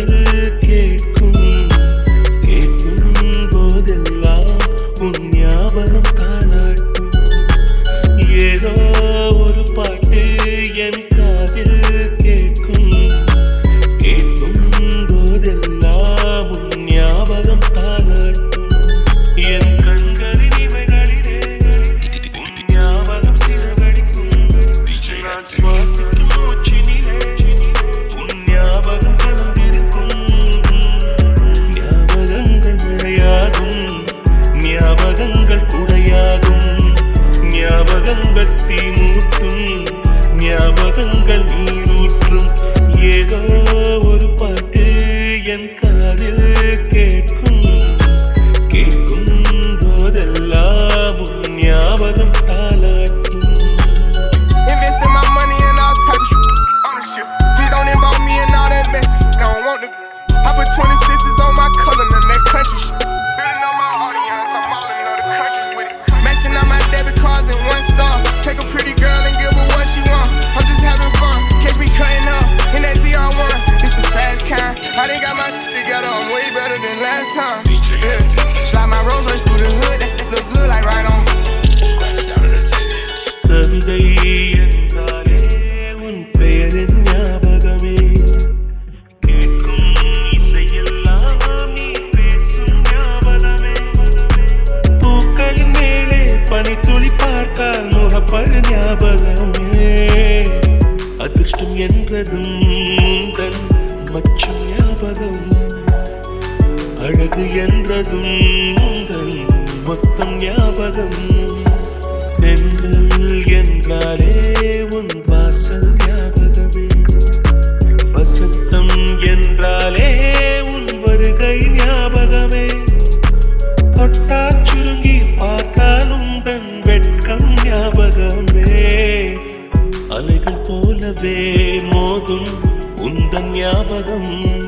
காதில் கேட்கும் கேட்கும் போதெல்லாம் உன் ஞாபகம் தானாட்டும் ஏதோ ஒரு பாட்டு என் காதில் கேட்கும் கேட்கும் போதெல்லாம் உன் ஞாபகம் தானாட்டும் என் கண்களின் இமைகளிலே உன் ஞாபகம் சிறகடிக்கும் நான் சுவாசிக்கும் மூச்சினிலே உன் ஞாபகம் கலந்திருக்கும் ஞாபகங்கள் மழையாகும் ஞாபகங்கள் குடையாகும் ஞாபகங்கள் தீமூட்டும் ஞாபகங்கள் நீரூற்றும் ஏதோ ஒரு பாட்டு என் காதில் கேட்கும் கேட்கும் போதெல்லாம் உன் ஞாபகம் தாளாட்டும் Investing my money in all type of shit. On the shit. Please don't involve me in all that mess. Don't want to. I put 26s on my color and that country shit. Building on my audience, I'm all in other countries with it. Maxing out my debit cards in one star. Take a pretty girl and give her what she want. I'm just having fun. Catch me cutting up in that ZR1. It's the fast kind. I done got my shit together. I'm way better than last time. Yeah. Slide my Rolls Royce through the hood. That shit look good like right on. தந்தை என்றாலே உன் பெயரின் ஞாபகமே கேட்கும் இசையெல்லாம் நீ பேசும் ஞாபகமே பூக்களின் மேலே பனித்துளி பார்த்தால் முகப்படு ஞாபகமே அதிர்ஷ்டம் என்றதும் தன் மச்சும் ஞாபகம் அழகு என்றதும் தன் மொத்தம் ஞாபகம் தென்றல் என்றாலே உன் வாசல் ஞாபகமே வசந்தம் என்றாலே உன் வருகை ஞாபகமே தொட்டால் சுருங்கி பார்த்தால் உந்தன் வெட்கம் ஞாபகமே அலைகள் போலவே மோதும் உந்தன் ஞாபகம்